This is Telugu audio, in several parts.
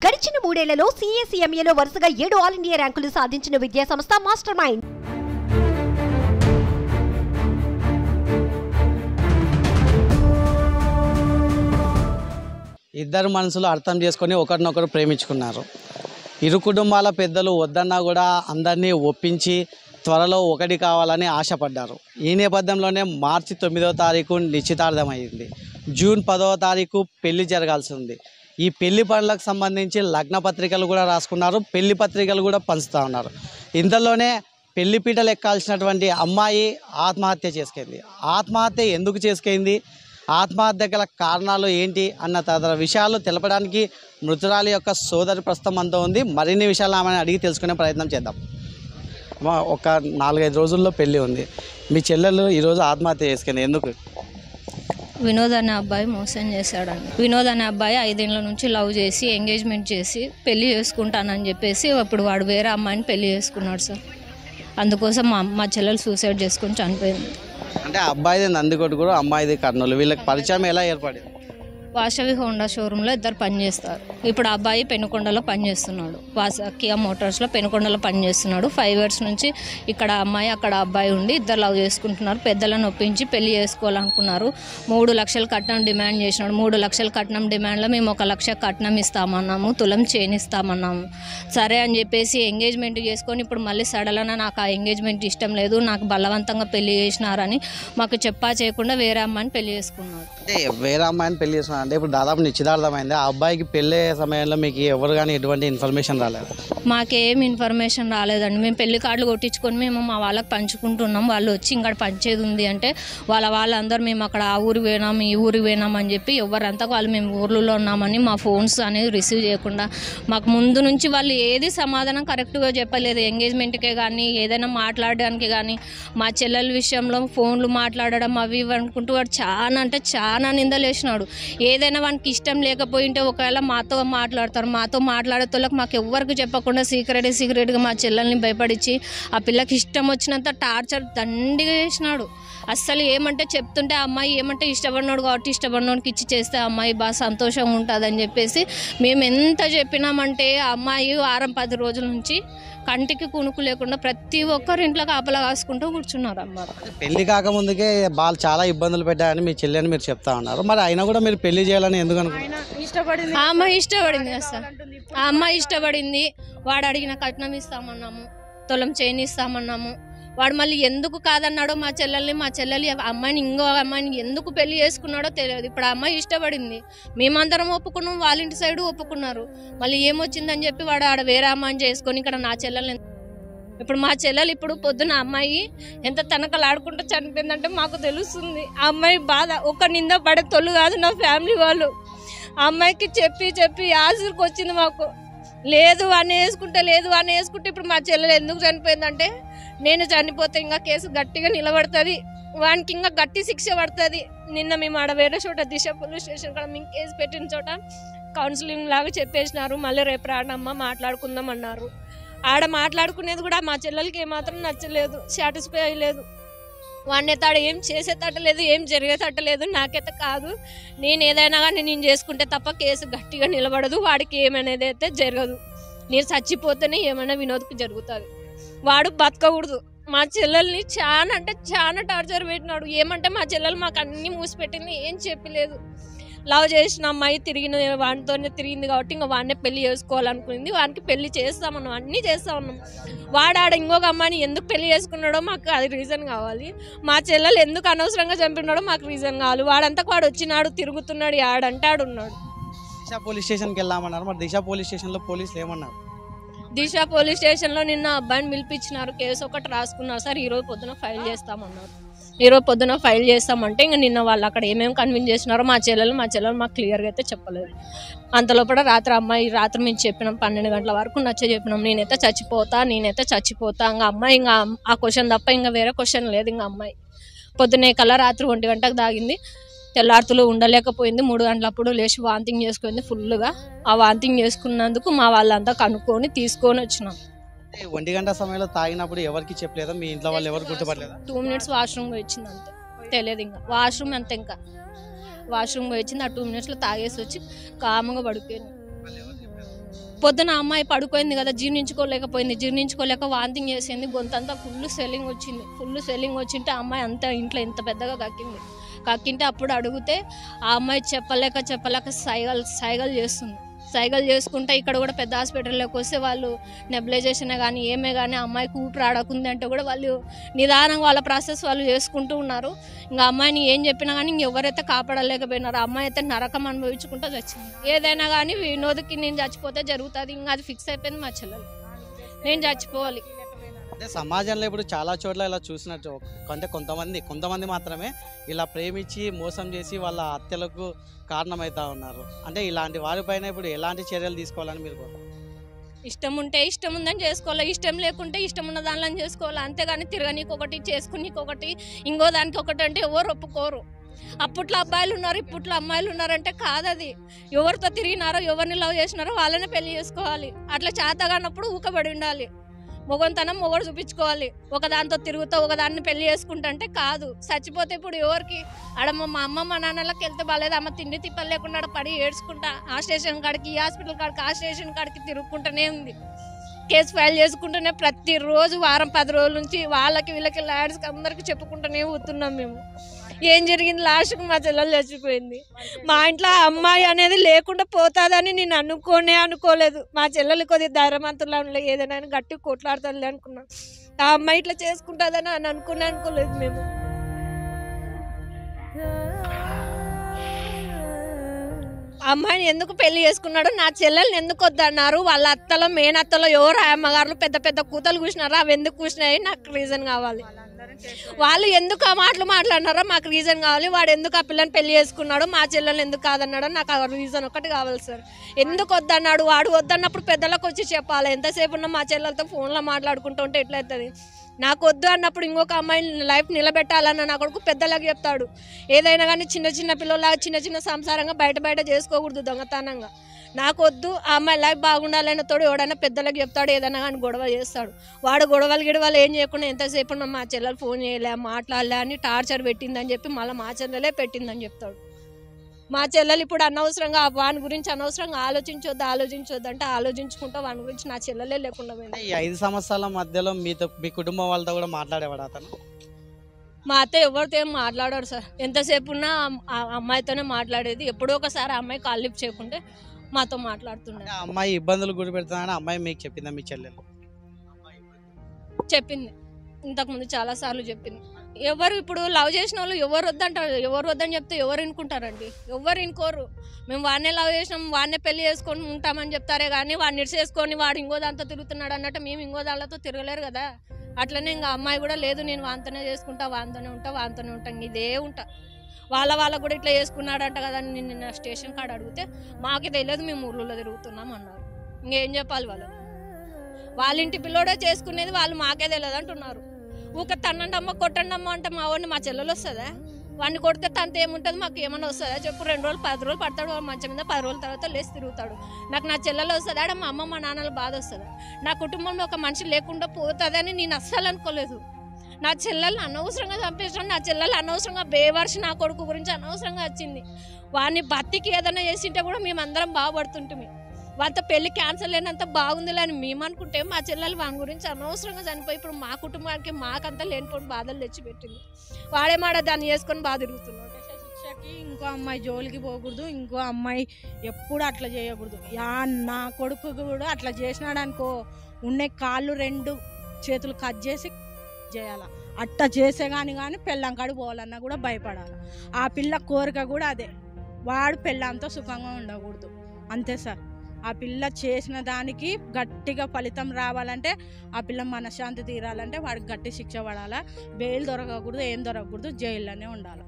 గడిచిన మూడేళ్లలో సీఎస్ఈఎంఏలో వరుసగా ఏడు ఆల్ ఇండియా ర్యాంకులు సాధించిన విద్యా సంస్థ మాస్టర్ మైండ్ ఇద్దరు మనసులు అర్థం చేసుకొని ఒకరినొకరు ప్రేమించుకున్నారు ఇరు కుటుంబాల పెద్దలు వద్దన్నా కూడా అందరినీ ఒప్పించి త్వరలో ఒకటి కావాలని ఆశపడ్డారు ఈ నేపథ్యంలోనే మార్చి తొమ్మిదవ తారీఖు నిశ్చితార్థమైంది జూన్ పదవ తారీఖు పెళ్లి జరగాల్సి ఉంది ఈ పెళ్లి పనులకు సంబంధించి లగ్న పత్రికలు కూడా రాసుకున్నారు పెళ్లి పత్రికలు కూడా పంచుతూ ఉన్నారు ఇంతలోనే పెళ్లి పీటలు ఎక్కాల్సినటువంటి అమ్మాయి ఆత్మహత్య చేసుకుంది ఆత్మహత్య ఎందుకు చేసుకుంది ఆత్మహత్య గల కారణాలు ఏంటి అన్న తదితర విషయాలు తెలపడానికి మృతురాలి యొక్క సోదరి ప్రస్తుతం అంతా ఉంది మరిన్ని విషయాలు ఆమెను అడిగి తెలుసుకునే ప్రయత్నం చేద్దాం అమ్మా, ఒక నాలుగైదు రోజుల్లో పెళ్ళి ఉంది మీ చెల్లెలు ఈరోజు ఆత్మహత్య చేసుకుంది ఎందుకు వినోద్ అనే అబ్బాయి మోసం చేశాడండి వినోద్ అనే అబ్బాయి ఐదేళ్ల నుంచి లవ్ చేసి ఎంగేజ్మెంట్ చేసి పెళ్లి చేసుకుంటానని చెప్పేసి అప్పుడు వాడు వేరే అమ్మాయిని పెళ్లి చేసుకున్నాడు సార్ అందుకోసం మా మా చెల్లెలు సూసైడ్ చేసుకొని చనిపోయింది అంటే ఆ అబ్బాయిది నందికొట్టుకూరు అమ్మాయిది కర్నూలు వీళ్ళకి పరిచయం ఎలా ఏర్పడింది వాసవి హోండా షోరూంలో ఇద్దరు పనిచేస్తారు ఇప్పుడు ఆ అబ్బాయి పెనుకొండలో పనిచేస్తున్నాడు వాస కియా మోటార్స్లో పెనుకొండలో పనిచేస్తున్నాడు ఫైవ్ ఇయర్స్ నుంచి ఇక్కడ అమ్మాయి అక్కడ అబ్బాయి ఉండి ఇద్దరు లవ్ చేసుకుంటున్నారు పెద్దలను ఒప్పించి పెళ్లి చేసుకోవాలనుకున్నారు మూడు లక్షలు కట్నం డిమాండ్ చేసినాడు మూడు లక్షల కట్నం డిమాండ్లో మేము ఒక లక్ష కట్నం ఇస్తామన్నాము తులం చేని ఇస్తామన్నాము సరే అని చెప్పేసి ఎంగేజ్మెంట్ చేసుకొని ఇప్పుడు మళ్ళీ సడలన నాకు ఆ ఎంగేజ్మెంట్ ఇష్టం లేదు నాకు బలవంతంగా పెళ్లి చేసినారని మాకు చెప్పా చేయకుండా వేరే అమ్మాయిని పెళ్లి చేసుకున్నాడు అంటే వేరే అమ్మాయిని పెళ్లి చేస్తున్నారు అంటే ఇప్పుడు దాదాపు నిశ్చితార్థమైంది ఆ అబ్బాయికి పెళ్ళే సమయంలో మీకు ఎవరు కానీ ఎటువంటి ఇన్ఫర్మేషన్ రాలేదు మాకేం ఇన్ఫర్మేషన్ రాలేదండి మేము పెళ్లి కార్డులు కొట్టించుకొని మేము మా వాళ్ళకి పంచుకుంటున్నాం వాళ్ళు వచ్చి ఇంకా పంచేది ఉంది అంటే వాళ్ళ వాళ్ళందరూ మేము అక్కడ ఆ ఊరు పోయినాం ఈ ఊరు పోయినాం అని చెప్పి ఎవరంతా వాళ్ళు మేము ఊర్లలో ఉన్నామని మా ఫోన్స్ అనేది రిసీవ్ చేయకుండా మాకు ముందు నుంచి వాళ్ళు ఏది సమాధానం కరెక్ట్గా చెప్పలేదు ఎంగేజ్మెంట్కే కానీ ఏదైనా మాట్లాడడానికి కానీ మా చెల్లెల విషయంలో ఫోన్లు మాట్లాడడం అవి ఇవి అనుకుంటూ వాడు చాలా అంటే చాలా నిందలేసినాడు ఏదైనా వానికి ఇష్టం లేకపోయింటే ఒకవేళ మాతో మాట్లాడతారు మాతో మాట్లాడేతోళ్ళకి మాకు ఎవ్వరికి చెప్పకుండా సీక్రెట్ సీక్రెట్గా మా చెల్లెల్ని భయపడించి ఆ పిల్లకి ఇష్టం వచ్చినంత టార్చర్ దండిగా చేసినాడు అస్సలు ఏమంటే చెప్తుంటే ఆ అమ్మాయి ఏమంటే ఇష్టపడినాడు కాబట్టి ఇష్టపడినోడికి ఇచ్చి చేస్తే ఆ అమ్మాయి బాగా సంతోషంగా ఉంటుందని చెప్పేసి మేము ఎంత చెప్పినామంటే ఆ అమ్మాయి వారం పది రోజుల నుంచి కంటికి కునుకు లేకుండా ప్రతి ఒక్కరు ఇంట్లో కాపలా కాసుకుంటూ కూర్చున్నారు అమ్మ పెళ్లి కాకముందుకే వాళ్ళు చాలా ఇబ్బందులు పెట్టారని మీ చెల్లి అని మీరు చెప్తా ఉన్నారు మరి అయినా కూడా మీరు పెళ్లి చేయాలని ఎందుకు అనుకుంటున్నారు ఆ అమ్మాయి ఇష్టపడింది కదా సార్ ఆ అమ్మాయి ఇష్టపడింది వాడు అడిగిన కట్నం ఇస్తామన్నాము తులం చేయని ఇస్తామన్నాము వాడు మళ్ళీ ఎందుకు కాదన్నాడో మా చెల్లెల్ని మా చెల్లెలి ఆ అమ్మాయిని ఇంకో అమ్మాయిని ఎందుకు పెళ్లి చేసుకున్నాడో తెలియదు ఇప్పుడు ఆ అమ్మాయి ఇష్టపడింది మేమందరం ఒప్పుకున్నాం వాళ్ళ ఇంటి సైడ్ ఒప్పుకున్నారు మళ్ళీ ఏమొచ్చిందని చెప్పి వాడు ఆడ వేరే అమ్మాయిని చేసుకొని ఇక్కడ నా చెల్లెల్ని ఇప్పుడు మా చెల్లెలు ఇప్పుడు పొద్దున అమ్మాయి ఎంత తనకలాడుకుంటూ చనిపోయిందంటే మాకు తెలుస్తుంది ఆ అమ్మాయి బాధ ఒక నింద పడే తొలు కాదు నా ఫ్యామిలీ వాళ్ళు ఆ అమ్మాయికి చెప్పి చెప్పి ఆశకు వచ్చింది మాకు లేదు అని వేసుకుంటే లేదు అని వేసుకుంటే ఇప్పుడు మా చెల్లెలు ఎందుకు చనిపోయిందంటే నేను చనిపోతే ఇంకా కేసు గట్టిగా నిలబడుతుంది వానికి ఇంకా గట్టి శిక్ష పడుతుంది నిన్న మేము ఆడ వేరే చోట దిశ పోలీస్ స్టేషన్ కూడా మేము కేసు పెట్టిన చోట కౌన్సిలింగ్ లాగా చెప్పేసినారు మళ్ళీ రేపు రానమ్మ మాట్లాడుకుందాం అన్నారు ఆడ మాట్లాడుకునేది కూడా మా చెల్లెలకి ఏమాత్రం నచ్చలేదు సాటిస్ఫై అయ్యలేదు వాడిని తాడు ఏం చేసేటట్టలేదు ఏం జరిగేటట్టలేదు నాకైతే కాదు నేను ఏదైనా కానీ నేను చేసుకుంటే తప్ప కేసు గట్టిగా నిలబడదు వాడికి ఏమనేది అయితే జరగదు నేను చచ్చిపోతేనే ఏమైనా వినోద్కి జరుగుతుంది వాడు బతకకూడదు మా చెల్లెల్ని చాలా అంటే చాలా టార్చర్ పెట్టినాడు ఏమంటే మా చెల్లెలు మాకు అన్ని మూసిపెట్టింది ఏం చెప్పలేదు లవ్ చేసిన అమ్మాయి తిరిగిన వాడితోనే తిరిగింది కాబట్టి ఇంకా వాడినే పెళ్లి చేసుకోవాలనుకుంది వానికి పెళ్లి చేస్తామన్నాం అన్నీ చేస్తా ఉన్నాం వాడు ఆడ ఇంకొక అమ్మాయిని ఎందుకు పెళ్లి చేసుకున్నాడో మాకు అది రీజన్ కావాలి మా చెల్లెలు ఎందుకు అనవసరంగా చంపినాడో మాకు రీజన్ కావాలి వాడంతా వాడు వచ్చినాడు తిరుగుతున్నాడు ఆడంటే ఆడు ఉన్నాడు దిశ పోలీస్ స్టేషన్కి వెళ్ళామన్నారు మరి దిశ పోలీస్ స్టేషన్లో పోలీసులు ఏమన్నారు దిశ పోలీస్ స్టేషన్లో నిన్న అబ్బాయిని పిలిపించినారు కేసు ఒకటి రాసుకున్నారు సార్ ఈరోజు పొద్దున ఫైల్ చేస్తామన్నారు ఈరోజు పొద్దున ఫైల్ చేస్తామంటే ఇంకా నిన్న వాళ్ళు అక్కడ ఏమేమి కన్విన్స్ చేసినారో మా చెల్లెలు మా చెల్లెలు మాకు క్లియర్గా అయితే చెప్పలేదు అంతలోపల రాత్రి అమ్మాయి రాత్రి మేము చెప్పినాం పన్నెండు గంటల వరకు నచ్చ చెప్పినాం నేనైతే చచ్చిపోతా నేనైతే చచ్చిపోతా ఇంకా అమ్మాయి ఇంకా ఆ క్వశ్చన్ తప్ప ఇంకా వేరే క్వశ్చన్ లేదు ఇంకా అమ్మాయి పొద్దునే కల్లా రాత్రి ఒంటి గంటకు దాగింది తెల్లార్తులు ఉండలేకపోయింది మూడు గంటలప్పుడు లేచి వాంతింగ్ చేసుకుంది ఫుల్గా ఆ వాంతింగ్ చేసుకున్నందుకు మా వాళ్ళంతా కనుక్కొని తీసుకొని వచ్చినాం అంటే ఒంటి గంట సమయంలో తాగినప్పుడు ఎవరికి చెప్పలేదా మీ ఇంట్లో వాళ్ళు ఎవరు గుర్తుపట్టలేదా టూ మినిట్స్ వాష్రూమ్ పోయి వచ్చింది అంతే తెలియదు ఇంకా వాష్రూమ్ అంతే ఇంకా వాష్రూమ్ పోయి వచ్చింది ఆ టూ మినిట్స్లో తాగేసి వచ్చి కామంగా పడిపోయింది పొద్దున అమ్మాయి పడుకోయింది కదా జీర్ణించుకోలేకపోయింది జీర్ణించుకోలేక వాంతింగ్ చేసింది గొంతంతా ఫుల్ సెల్లింగ్ వచ్చింది ఫుల్ సెల్లింగ్ వచ్చింటే ఆ అమ్మాయి అంతా ఇంట్లో ఇంత పెద్దగా కక్కింది కక్కింటే అప్పుడు అడిగితే ఆ అమ్మాయి చెప్పలేక చెప్పలేక సైగలు సైగలు చేస్తుంది సైగలు చేసుకుంటే ఇక్కడ కూడా పెద్ద హాస్పిటల్లోకి వస్తే వాళ్ళు నెబిలైజేషన్ కానీ ఏమే కానీ అమ్మాయికి ఊపిరి ఆడకుంది అంటే కూడా వాళ్ళు నిదానంగా వాళ్ళ ప్రాసెస్ వాళ్ళు చేసుకుంటూ ఉన్నారు ఇంకా అమ్మాయిని ఏం చెప్పినా కానీ ఇంకెవరైతే కాపాడలేకపోయినారు ఆ అమ్మాయి అయితే నరకం అనుభవించుకుంటూ చచ్చింది ఏదైనా కానీ వినోద్కి నేను చచ్చిపోతే జరుగుతుంది ఇంకా అది ఫిక్స్ అయిపోయింది మా చెల్లెలు నేను చచ్చిపోవాలి అంటే సమాజంలో ఇప్పుడు చాలా చోట్ల ఇలా చూసినట్టు అంటే కొంతమంది కొంతమంది మాత్రమే ఇలా ప్రేమించి మోసం చేసి వాళ్ళ హత్యలకు కారణమవుతా ఉన్నారు అంటే ఇలాంటి వారిపైన ఇప్పుడు ఎలాంటి చర్యలు తీసుకోవాలని మీరు కోరుకుంటున్నారు? ఇష్టం ఉంటే ఇష్టం ఉందని చేసుకోవాలి ఇష్టం లేకుంటే ఇష్టం ఉన్న దానిలో చేసుకోవాలి అంతేగాని తిరగనీకి ఒకటి చేసుకునికి ఒకటి ఇంకో దానికి ఒకటి అంటే ఎవరు ఒప్పుకోరు అప్పట్లో అబ్బాయిలు ఉన్నారు ఇప్పట్లో అమ్మాయిలు ఉన్నారంటే కాదు అది ఎవరితో తిరిగినారో ఎవరిని లవ్ చేసినారో వాళ్ళనే పెళ్లి చేసుకోవాలి అట్లా చేతగానప్పుడు ఊకబడి ఉండాలి మొగంతనం మొగడు చూపించుకోవాలి ఒక దాంతో తిరుగుతా ఒక దాన్ని పెళ్లి చేసుకుంటా అంటే కాదు చచ్చిపోతే ఇప్పుడు ఎవరికి ఆడ మా మా అమ్మ మా నాన్నలకి వెళ్తే బాగాలేదు అమ్మ తిండి తిప్పలు లేకుండా ఆడ పడి ఏడ్చుకుంటా ఆ స్టేషన్ కాడికి ఈ హాస్పిటల్ కాడికి ఆ స్టేషన్ కాడికి తిరుగుకుంటూనే ఉంది కేసు ఫైల్ చేసుకుంటూనే ప్రతిరోజు వారం పది రోజుల నుంచి వాళ్ళకి వీళ్ళకి లాయర్స్కి అందరికి చెప్పుకుంటూనే పోతున్నాం మేము ఏం జరిగింది లాస్ట్కి మా చెల్లెలు చచ్చిపోయింది మా ఇంట్లో ఆ అమ్మాయి అనేది లేకుండా పోతాదని నేను అనుకోనే అనుకోలేదు మా చెల్లెలు కొద్దిగా ధైర్యవంతులు ఏదైనా గట్టి కొట్లాడుతుంది అనుకున్నాం ఆ అమ్మాయి ఇట్లా చేసుకుంటుందని అని అనుకునే అనుకోలేదు మేము ఆ అమ్మాయిని ఎందుకు పెళ్లి చేసుకున్నాడు నా చెల్లెల్ని ఎందుకు వద్దన్నారు వాళ్ళ అత్తలో మేనత్తలో ఎవరు ఆ అమ్మగారులు పెద్ద పెద్ద కూతలు కూసినారో అవి ఎందుకు కూసినాయి నాకు రీజన్ కావాలి వాళ్ళు ఎందుకు ఆ మాటలు మాట్లాడినారో మాకు రీజన్ కావాలి వాడు ఎందుకు ఆ పిల్లని పెళ్లి చేసుకున్నాడు మా చెల్లెలు ఎందుకు కాదన్నాడో నాకు ఆ రీజన్ ఒకటి కావాలి సార్ ఎందుకు వద్దన్నాడు వాడు వద్దన్నప్పుడు పెద్దలకు వచ్చి చెప్పాలి ఎంతసేపు ఉన్నా మా చెల్లెలతో ఫోన్లో మాట్లాడుకుంటూ ఉంటే ఎట్లయితుంది నాకు వద్దు అన్నప్పుడు ఇంకొక అమ్మాయి లైఫ్ నిలబెట్టాలన్న నా కొడుకు పెద్దలకు చెప్తాడు ఏదైనా కానీ చిన్న చిన్న పిల్లల చిన్న చిన్న సంసారంగా బయట బయట చేసుకోకూడదు దొంగతనంగా నాకు వద్దు ఆ అమ్మాయి లైఫ్ బాగుండాలన్న తోడు ఎవడైనా పెద్దలకు చెప్తాడు ఏదైనా కానీ గొడవ చేస్తాడు వాడు గొడవలు గిడవలు ఏం చేయకుండా ఎంతసేపు ఉన్నా మా చెల్లెలు ఫోన్ చేయలే మాట్లాడలే అని టార్చర్ పెట్టిందని చెప్పి మళ్ళీ మా చెల్లెలే పెట్టిందని చెప్తాడు మా చెల్లెలు ఇప్పుడు అనవసరంగా వాని గురించి అనవసరంగా ఆలోచించొద్దు ఆలోచించొద్దు అంటే ఆలోచించుకుంటా వాని గురించి నా చెల్లెలే లేకుండా పోయింది అంటే ఈ ఐదు సంవత్సరాల మధ్యలో మీతో మీ కుటుంబం వాళ్ళతో కూడా మాట్లాడేవాడు అతను మా అత్త ఎవరితో ఏం మాట్లాడారు సార్ ఎంతసేపు ఉన్నా ఆ- ఆ అమ్మాయితోనే మాట్లాడేది ఎప్పుడో ఒకసారి ఆ అమ్మాయి కాల్ లిఫ్ట్ చేయకుంటే మాతో మాట్లాడుతుండే అంటే ఆ అమ్మాయి ఇబ్బందులు గురి పెడుతున్నాడని అమ్మాయి మీకు చెప్పిందా మీ చెల్లెలు చెప్పింది ఇంతకుముందు చాలా సార్లు చెప్పింది ఎవరు ఇప్పుడు లవ్ చేసిన వాళ్ళు ఎవరు వద్దంటారు ఎవరు వద్దని చెప్తే ఎవరు వినుకుంటారండి ఎవరు వినుకోరు మేము వాడినే లవ్ చేసినాం వాడినే పెళ్లి చేసుకొని ఉంటామని చెప్తారే కానీ వాడిని నిడిసేసుకొని వాడు ఇంకో దాంతో తిరుగుతున్నాడు అన్నట్టు మేము ఇంకో దాంతో తిరగలేరు కదా అట్లనే ఇంకా అమ్మాయి కూడా లేదు నేను వాంతోనే చేసుకుంటా వాంతోనే ఉంటా వాంతోనే ఉంటా ఇంక ఇదే ఉంటా వాళ్ళ వాళ్ళ కూడా ఇట్లా చేసుకున్నాడంట కదా అని నేను నిన్న స్టేషన్ కాడ అడిగితే మాకు తెలియదు మేము ఊర్లలో తిరుగుతున్నాం అన్నారు ఇంకేం చెప్పాలి వాళ్ళు వాళ్ళ ఇంటి పిల్లోడే చేసుకునేది వాళ్ళు మాకే తెలియదు అంటున్నారు ఊక తన్నండి అమ్మ కొట్టండి అమ్మ అంటే మా వాడిని మా చెల్లెలు వస్తుందా వాడిని కొడితే తంత ఏముంటుంది మాకు ఏమైనా వస్తుందా చెప్పు రెండు రోజులు పది రోజులు పడతాడు వాడు మంచం మీద పది రోజుల తర్వాత లేచి తిరుగుతాడు నాకు నా చెల్లెలు వస్తుందా ఆడ మా అమ్మ మా నాన్నల బాధ వస్తుందా నా కుటుంబంలో ఒక మనిషి లేకుండా పోతుందని నేను అస్సలు అనుకోలేదు నా చెల్లెల్ని అనవసరంగా చంపేసాను నా చెల్లెలు అనవసరంగా బేవర్షి నా కొడుకు గురించి అనవసరంగా వచ్చింది వాడిని బతికి ఏదైనా చేసింటే కూడా మేమందరం బాగుపడుతుంటుంది వాళ్ళతో పెళ్లి క్యాన్సల్ అయినంత బాగుందిలే అని మేము అనుకుంటే మా చెల్లెలు వాని గురించి అనవసరంగా చనిపోయి ఇప్పుడు మా కుటుంబానికి మాకంతా లేనిపోయిన బాధలు తెచ్చిపెట్టింది వాడేమాడ దాన్ని చేసుకొని బాధ తిరుగుతున్నాడు శిక్షకి ఇంకో అమ్మాయి జోలికి పోకూడదు ఇంకో అమ్మాయి ఎప్పుడు అట్లా చేయకూడదు యా నా కొడుకు కూడా అట్లా చేసినాడు అనుకో ఉండే కాళ్ళు రెండు చేతులు కట్ చేసి చేయాల అట్ట చేసే కానీ కానీ పెళ్ళం కాడికి పోవాలన్నా కూడా భయపడాలి ఆ పిల్ల కోరిక కూడా అదే వాడు పెళ్ళంతో సుఖంగా ఉండకూడదు అంతే సార్ ఆ పిల్ల చేసిన దానికి గట్టిగా ఫలితం రావాలంటే ఆ పిల్ల మనశ్శాంతి తీరాలంటే వాడికి గట్టి శిక్ష పడాలా బెయిల్ దొరకకూడదు ఏం దొరకకూడదు జైల్లోనే ఉండాలి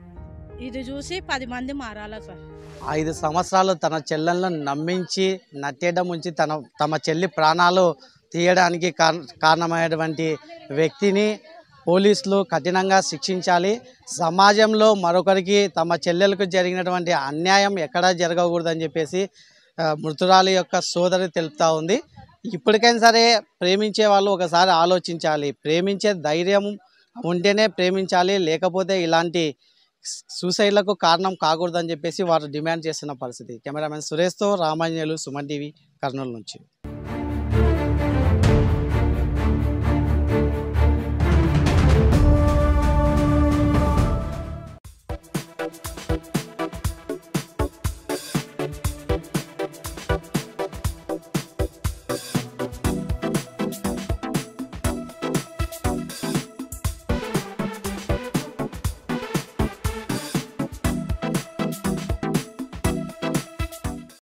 ఇది చూసి పది మంది మారాలా సార్ ఐదు సంవత్సరాలు తన చెల్లెలను నమ్మించి నట్టేయడం ఉంచి తన తమ చెల్లి ప్రాణాలు తీయడానికి కార- కారణమైనటువంటి వ్యక్తిని పోలీసులు కఠినంగా శిక్షించాలి సమాజంలో మరొకరికి తమ చెల్లెలకు జరిగినటువంటి అన్యాయం ఎక్కడా జరగకూడదని చెప్పేసి ఆ, మృతురాలి యొక్క సోదరి తెలుపుతా ఉంది ఇప్పటికైనా సరే ప్రేమించే వాళ్ళు ఒకసారి ఆలోచించాలి ప్రేమించే ధైర్యం ఉంటేనే ప్రేమించాలి లేకపోతే ఇలాంటి సూసైడ్లకు కారణం కాకూడదని చెప్పేసి వారు డిమాండ్ చేస్తున్న పరిస్థితి కెమెరామెన్ సురేష్తో రామాంజనేయులు సుమన్ టీవీ కర్నూలు నుంచి